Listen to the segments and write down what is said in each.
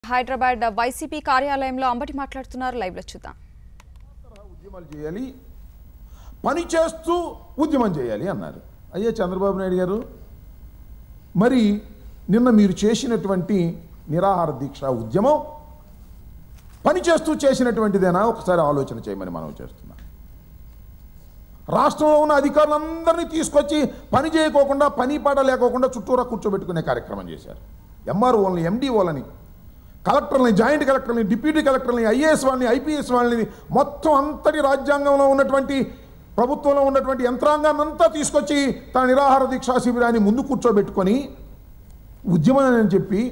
Hyderabad YCP కార్యాలయంలో అంబటి మాట్లాడుతున్నారు live లో చూద్దాం ఉద్యమాలు చేయాలి పని చేస్తూ ఉద్యమం చేయాలి అన్నారు అయ్యే చంద్రబాబు నాయుడు గారు మరి నిన్న మీరు చేసినటువంటి నిరాహార దీక్ష ఉద్యమం పని చేస్తూ చేసినటువంటిదేనా ఒకసారి ఆలోచన చేయమని మనం చేస్తున్నాం రాష్ట్రంలో ఉన్న అధికారులందరినీ తీసుకొచ్చి పని చేయకోకుండా పని పాట లేకోకుండా చుట్టూరా కూర్చోబెట్టుకునే కార్యక్రమం చేశారు ఎంఆర్ఓలని ఎండిఓలని కలెక్టర్లని జాయింట్ కలెక్టర్ని డిప్యూటీ కలెక్టర్ని ఐఏఎస్ వాళ్ళని ఐపీఎస్ వాళ్ళని మొత్తం అంతటి రాజ్యాంగంలో ఉన్నటువంటి ప్రభుత్వంలో ఉన్నటువంటి యంత్రాంగాన్ని అంతా తీసుకొచ్చి తన నిరాహార దీక్షా శిబిరాన్ని ముందు కూర్చోబెట్టుకొని ఉద్యమం అని చెప్పి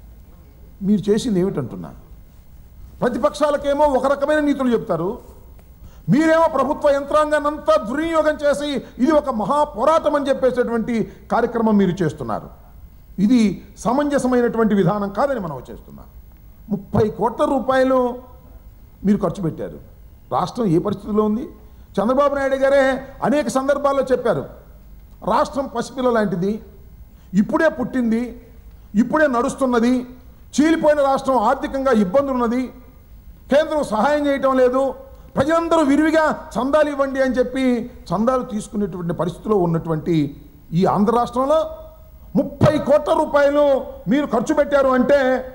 మీరు చేసింది ఏమిటంటున్నా ప్రతిపక్షాలకేమో ఒక రకమైన నీతులు చెప్తారు మీరేమో ప్రభుత్వ యంత్రాంగాన్ని అంతా దుర్వినియోగం చేసి ఇది ఒక మహా పోరాటం అని చెప్పేసేటువంటి కార్యక్రమం మీరు చేస్తున్నారు ఇది సమంజసమైనటువంటి విధానం కాదని మనం చేస్తున్నాం ముప్పై కోట్ల రూపాయలు మీరు ఖర్చు పెట్టారు రాష్ట్రం ఏ పరిస్థితిలో ఉంది చంద్రబాబు నాయుడు గారే అనేక సందర్భాల్లో చెప్పారు రాష్ట్రం పసిపిల్ల లాంటిది ఇప్పుడే పుట్టింది ఇప్పుడే నడుస్తున్నది చీలిపోయిన రాష్ట్రం ఆర్థికంగా ఇబ్బంది ఉన్నది కేంద్రం సహాయం చేయటం లేదు ప్రజలందరూ విరివిగా చందాలు ఇవ్వండి అని చెప్పి చందాలు తీసుకునేటువంటి పరిస్థితిలో ఉన్నటువంటి ఈ ఆంధ్ర రాష్ట్రంలో ముప్పై కోట్ల రూపాయలు మీరు ఖర్చు పెట్టారు అంటే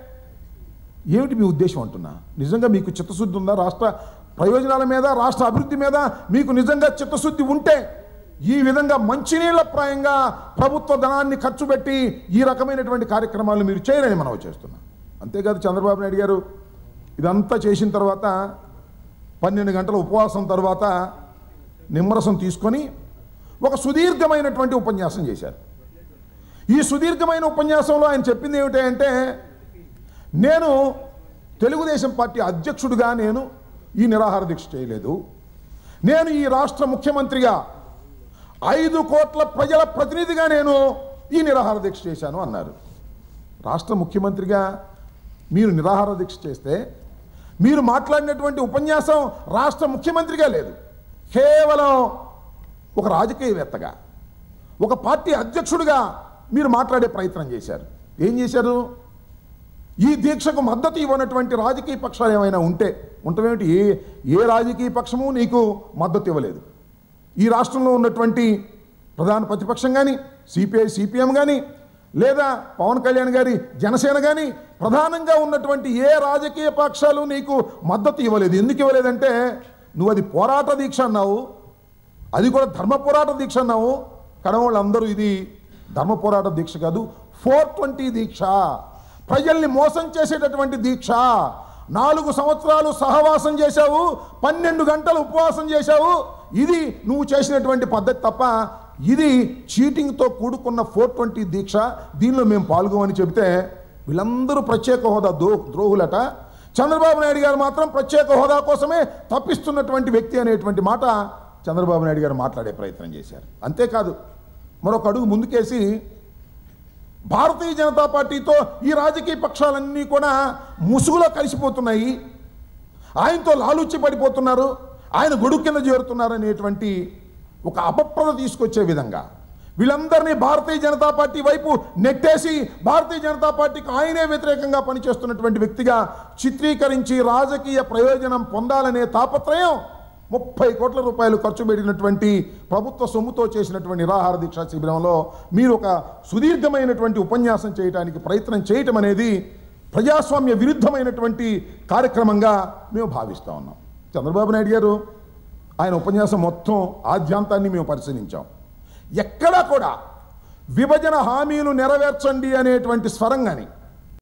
ఏమిటి మీ ఉద్దేశం అంటున్నా నిజంగా మీకు చిత్తశుద్ధి ఉందా రాష్ట్ర ప్రయోజనాల మీద రాష్ట్ర అభివృద్ధి మీద మీకు నిజంగా చిత్తశుద్ధి ఉంటే ఈ విధంగా మంచినీళ్ల ప్రాయంగా ప్రభుత్వ ధనాన్ని ఖర్చు పెట్టి ఈ రకమైనటువంటి కార్యక్రమాలు మీరు చేయరని మనం చేస్తున్నాం అంతేకాదు చంద్రబాబు నాయుడు గారు ఇదంతా చేసిన తర్వాత పన్నెండు గంటల ఉపవాసం తర్వాత నిమ్మరసం తీసుకొని ఒక సుదీర్ఘమైనటువంటి ఉపన్యాసం చేశారు ఈ సుదీర్ఘమైన ఉపన్యాసంలో ఆయన చెప్పింది ఏమిటంటే నేను తెలుగుదేశం పార్టీ అధ్యక్షుడిగా నేను ఈ నిరాహార దీక్ష చేయలేదు నేను ఈ రాష్ట్ర ముఖ్యమంత్రిగా ఐదు కోట్ల ప్రజల ప్రతినిధిగా నేను ఈ నిరాహార దీక్ష చేశాను అన్నారు రాష్ట్ర ముఖ్యమంత్రిగా మీరు నిరాహార దీక్ష చేస్తే మీరు మాట్లాడినటువంటి ఉపన్యాసం రాష్ట్ర ముఖ్యమంత్రిగా లేదు కేవలం ఒక రాజకీయవేత్తగా ఒక పార్టీ అధ్యక్షుడిగా మీరు మాట్లాడే ప్రయత్నం చేశారు ఏం చేశారు ఈ దీక్షకు మద్దతు ఇవ్వనటువంటి రాజకీయ పక్షాలు ఏమైనా ఉంటే ఉండటమేమిటి ఏ ఏ రాజకీయ పక్షము నీకు మద్దతు ఇవ్వలేదు ఈ రాష్ట్రంలో ఉన్నటువంటి ప్రధాన ప్రతిపక్షం కానీ సిపిఐ సిపిఎం కానీ లేదా పవన్ కళ్యాణ్ గారి జనసేన కానీ ప్రధానంగా ఉన్నటువంటి ఏ రాజకీయ పక్షాలు నీకు మద్దతు ఇవ్వలేదు ఎందుకు ఇవ్వలేదంటే నువ్వు అది పోరాట దీక్ష అన్నావు అది కూడా ధర్మ పోరాట దీక్ష అన్నావు కానీ వాళ్ళందరూ ఇది ధర్మ పోరాట దీక్ష కాదు ఫోర్ ట్వంటీ దీక్ష ప్రజల్ని మోసం చేసేటటువంటి దీక్ష నాలుగు సంవత్సరాలు సహవాసం చేశావు పన్నెండు గంటలు ఉపవాసం చేశావు ఇది నువ్వు చేసినటువంటి పద్ధతి తప్ప ఇది చీటింగ్తో కూడుకున్న ఫోర్ ట్వంటీ దీక్ష దీనిలో మేము పాల్గొమని చెబితే వీళ్ళందరూ ప్రత్యేక హోదా దో ద్రోహులట చంద్రబాబు నాయుడు గారు మాత్రం ప్రత్యేక హోదా కోసమే తప్పిస్తున్నటువంటి వ్యక్తి అనేటువంటి మాట చంద్రబాబు నాయుడు గారు మాట్లాడే ప్రయత్నం చేశారు అంతేకాదు మరొక అడుగు ముందుకేసి భారతీయ జనతా పార్టీతో ఈ రాజకీయ పక్షాలన్నీ కూడా ముసుగులో కలిసిపోతున్నాయి ఆయనతో లాలూచి పడిపోతున్నారు ఆయన గొడుగు కింద చేరుతున్నారు అనేటువంటి ఒక అపప్రద తీసుకొచ్చే విధంగా వీళ్ళందరినీ భారతీయ జనతా పార్టీ వైపు నెట్టేసి భారతీయ జనతా పార్టీకి ఆయనే వ్యతిరేకంగా పనిచేస్తున్నటువంటి వ్యక్తిగా చిత్రీకరించి రాజకీయ ప్రయోజనం పొందాలనే తాపత్రయం ముప్పై కోట్ల రూపాయలు ఖర్చు పెట్టినటువంటి ప్రభుత్వ సొమ్ముతో చేసినటువంటి నిరాహార దీక్షా శిబిరంలో మీరు ఒక సుదీర్ఘమైనటువంటి ఉపన్యాసం చేయడానికి ప్రయత్నం చేయటం అనేది ప్రజాస్వామ్య విరుద్ధమైనటువంటి కార్యక్రమంగా మేము భావిస్తూ ఉన్నాం చంద్రబాబు నాయుడు గారు ఆయన ఉపన్యాసం మొత్తం ఆద్యాంతాన్ని మేము పరిశీలించాం ఎక్కడా కూడా విభజన హామీలు నెరవేర్చండి అనేటువంటి స్వరం కానీ